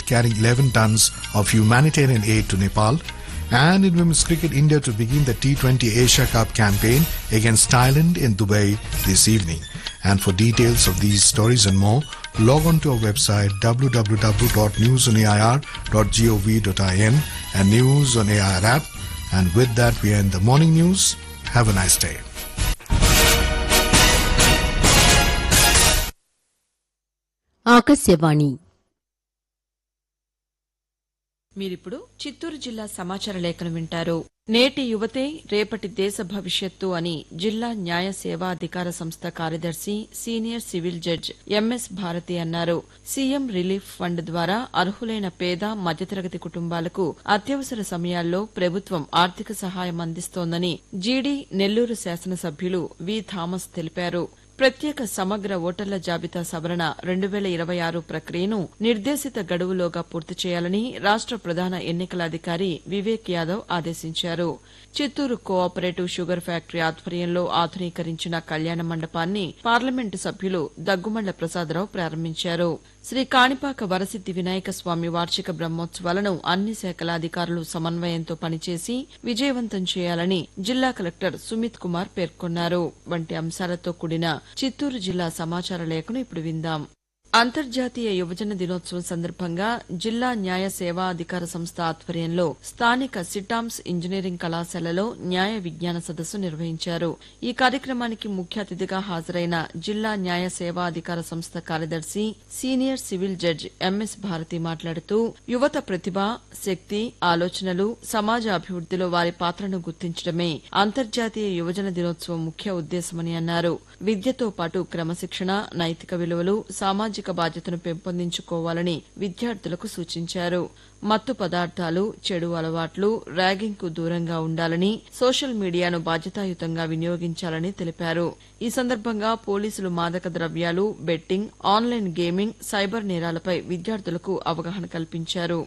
carrying 11 tons of humanitarian aid to Nepal. And in women's cricket, India to begin the T20 Asia Cup campaign against Thailand in Dubai this evening. And for details of these stories and more, log on to our website www.newsonair.gov.in and News on AIR app. And with that, we end the morning news. Have a nice day. Akashvani మీరిప్పుడు చిత్తూరు జిల్లా సమాచార లేఖను వింటారు నేటి యువతే రేపటి దేశ భవిష్యత్తు అని జిల్లా న్యాయ సేవా అధికార సంస్థ కార్యదర్శి senior civil judge M S Bharathi అన్నారు సీఎం రిలీఫ్ ఫండ్ ద్వారా అర్హులైన పేద మధ్యతరగతి కుటుంబాలకు అత్యవసర సమయాల్లో ప్రభుత్వం ఆర్థిక సహాయం అందిస్తోందని జీడీ నెల్లూరు శాసనసభ్యులు వి థామస్ తెలిపారు ప్రత్యేక సమగ్ర ఓటర్ల జాబితా సవరణ రెండు వేల ఇరవై ఆరు ప్రక్రియను నిర్దేశిత గడువులోగా పూర్తి చేయాలని రాష్ట ప్రధాన ఎన్నికల అధికారి వివేక్ యాదవ్ ఆదేశించారు చిత్తూరు కోఆపరేటివ్ షుగర్ ఫ్యాక్టరీ ఆధ్వర్యంలో ఆధునీకరించిన కళ్యాణ మండపాన్ని పార్లమెంటు సభ్యులు దగ్గుమళ్ల ప్రసాదరావు ప్రారంభించారు శ్రీ కాణిపాక వరసిద్ది వినాయక స్వామి వార్షిక బ్రహ్మోత్సవాలను అన్ని శాఖల అధికారులు సమన్వయంతో పనిచేసి విజయవంతం చేయాలని జిల్లా కలెక్టర్ సుమిత్ కుమార్ పేర్కొన్నారు వంటి అంశాలతో కూడిన చిత్తూరు జిల్లా సమాచార లేఖను ఇప్పుడు విందాం అంతర్జాతీయ యువజన దినోత్సవం సందర్భంగా జిల్లా న్యాయ సేవా అధికార సంస్థ ఆధ్వర్యంలో స్థానిక సిటామ్స్ ఇంజనీరింగ్ కళాశాలలో న్యాయ విజ్ఞాన సదస్సు నిర్వహించారు ఈ కార్యక్రమానికి ముఖ్య అతిథిగా హాజరైన జిల్లా న్యాయ సేవా అధికార సంస్థ కార్యదర్శి senior civil judge M S Bharathi మాట్లాడుతూ యువత ప్రతిభ శక్తి ఆలోచనలు సమాజ అభివృద్దిలో వారి పాత్రను గుర్తించడమే అంతర్జాతీయ యువజన దినోత్సవం ముఖ్య ఉద్దేశమని అన్నారు విద్యతో పాటు క్రమశిక్షణ నైతిక విలువలు సామాజిక బాధ్యతను పెంపొందించుకోవాలని విద్యార్థులకు సూచించారు మత్తు పదార్థాలు చెడు అలవాట్లు ర్యాగింగ్కు దూరంగా ఉండాలని సోషల్ మీడియాను బాధ్యతాయుతంగా వినియోగించాలని తెలిపారు ఈ సందర్భంగా పోలీసులు మాదక ద్రవ్యాలు బెట్టింగ్ ఆన్లైన్ గేమింగ్ సైబర్ నేరాలపై విద్యార్థులకు అవగాహన కల్పించారు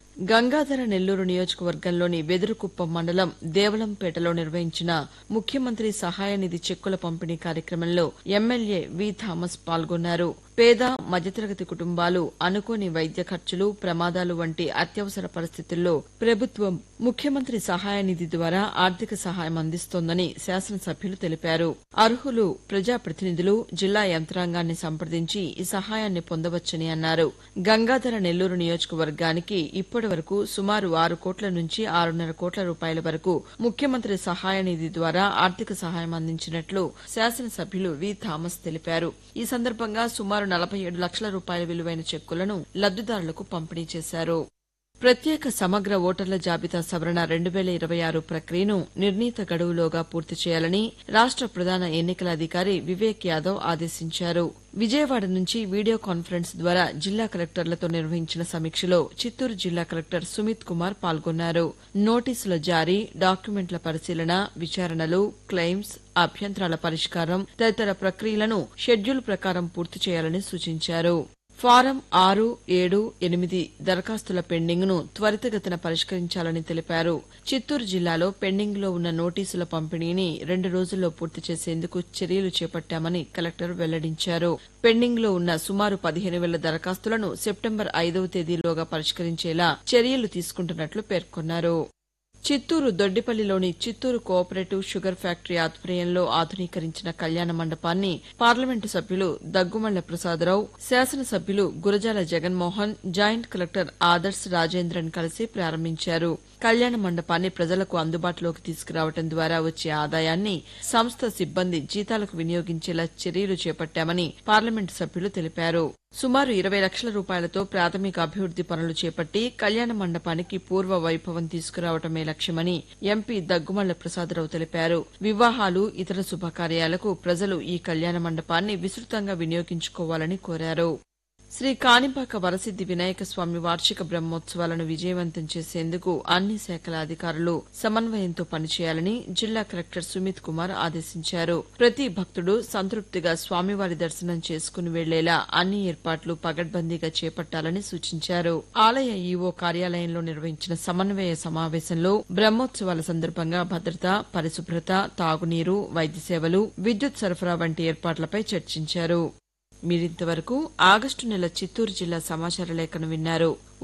గంగాధర నెల్లూరు నియోజకవర్గంలోని వెదురుకుప్పం మండలం దేవలంపేటలో నిర్వహించిన ముఖ్యమంత్రి సహాయ నిధి చెక్కుల పంపిణీ కార్యక్రమంలో ఎమ్మెల్యే వి థామస్ పాల్గొన్నారు పేద మధ్యతరగతి కుటుంబాలు అనుకోని వైద్య ఖర్చులు ప్రమాదాలు వంటి అత్యవసర పరిస్థితుల్లో ప్రభుత్వం ముఖ్యమంత్రి సహాయ నిధి ద్వారా ఆర్థిక సహాయం అందిస్తోందని శాసనసభ్యులు తెలిపారు అర్హులు ప్రజాప్రతినిధులు జిల్లా యంత్రాంగాన్ని సంప్రదించి ఈ సహాయాన్ని పొందవచ్చని అన్నారు గంగాధర నెల్లూరు నియోజకవర్గానికి ఇప్పటి వరకు సుమారు ఆరు కోట్ల నుంచి ఆరున్నర కోట్ల రూపాయల వరకు ముఖ్యమంత్రి సహాయ నిధి ద్వారా ఆర్థిక సహాయం అందించినట్లు శాసనసభ్యులు వి థామస్ తెలిపారు ఈ సందర్భంగా సుమారు నలభై ఏడు లక్షల రూపాయల విలువైన చెక్కులను లబ్దిదారులకు పంపిణీ చేశారు ప్రత్యేక సమగ్ర ఓటర్ల జాబితా సవరణ రెండు వేల ఇరవై ఆరు ప్రక్రియను నిర్ణీత గడువులోగా పూర్తి చేయాలని రాష్ట ప్రధాన ఎన్నికల అధికారి వివేక్ యాదవ్ ఆదేశించారు విజయవాడ నుంచి వీడియో కాన్ఫరెన్స్ ద్వారా జిల్లా కలెక్టర్లతో నిర్వహించిన సమీక్షలో చిత్తూరు జిల్లా కలెక్టర్ సుమిత్ కుమార్ పాల్గొన్నారు నోటీసుల జారీ డాక్యుమెంట్ల పరిశీలన విచారణలు క్లెయిమ్స్ అభ్యంతరాల పరిష్కారం తదితర ప్రక్రియలను షెడ్యూల్ ప్రకారం పూర్తి చేయాలని సూచించారు ఫారం ఆరు ఏడు ఎనిమిది దరఖాస్తుల పెండింగ్ను త్వరితగతిన పరిష్కరించాలని తెలిపారు చిత్తూరు జిల్లాలో పెండింగ్లో ఉన్న నోటీసుల పంపిణీని రెండు రోజుల్లో పూర్తి చేసేందుకు చర్యలు చేపట్టామని కలెక్టర్ వెల్లడించారు పెండింగ్లో ఉన్న సుమారు పదిహేను వేల దరఖాస్తులను సెప్టెంబర్ ఐదవ తేదీలోగా పరిష్కరించేలా చర్యలు తీసుకుంటున్నట్లు పేర్కొన్నారు చిత్తూరు దొడ్డిపల్లిలోని చిత్తూరు కోఆపరేటివ్ షుగర్ ఫ్యాక్టరీ ఆధ్వర్యంలో ఆధునీకరించిన కళ్యాణ మండపాన్ని పార్లమెంటు సభ్యులు దగ్గుమళ్ల ప్రసాదరావు శాసనసభ్యులు గురజాల జగన్మోహన్ జాయింట్ కలెక్టర్ ఆదర్శ్ రాజేంద్రన్ కలిసి ప్రారంభించారు కళ్యాణ మండపాన్ని ప్రజలకు అందుబాటులోకి తీసుకురావడం ద్వారా వచ్చే ఆదాయాన్ని సంస్థ సిబ్బంది జీతాలకు వినియోగించేలా చర్యలు చేపట్టామని పార్లమెంటు సభ్యులు తెలిపారు సుమారు ఇరవై లక్షల రూపాయలతో ప్రాథమిక అభివృద్ది పనులు చేపట్టి కళ్యాణ మండపానికి పూర్వ వైభవం తీసుకురావటమే లక్ష్యమని ఎంపీ దగ్గుమళ్ల ప్రసాదరావు తెలిపారు వివాహాలు ఇతర శుభకార్యాలకు ప్రజలు ఈ కళ్యాణ మండపాన్ని విస్తృతంగా వినియోగించుకోవాలని కోరారు శ్రీ కాణిపాక వరసిద్ది వినాయక స్వామి వార్షిక బ్రహ్మోత్సవాలను విజయవంతం చేసేందుకు అన్ని శాఖల అధికారులు సమన్వయంతో పనిచేయాలని జిల్లా కలెక్టర్ సుమిత్ కుమార్ ఆదేశించారు ప్రతి భక్తుడు సంతృప్తిగా స్వామివారి దర్శనం చేసుకుని వెళ్లేలా అన్ని ఏర్పాట్లు పగడ్బందీగా చేపట్టాలని సూచించారు ఆలయ ఈవో కార్యాలయంలో నిర్వహించిన సమన్వయ సమావేశంలో బ్రహ్మోత్సవాల సందర్భంగా భద్రత పరిశుభ్రత తాగునీరు వైద్య సేవలు విద్యుత్ సరఫరా వంటి ఏర్పాట్లపై చర్చించారు మీరింతవరకు ఆగస్టు నెల చిత్తూరు జిల్లా సమాచార లేఖను విన్నారు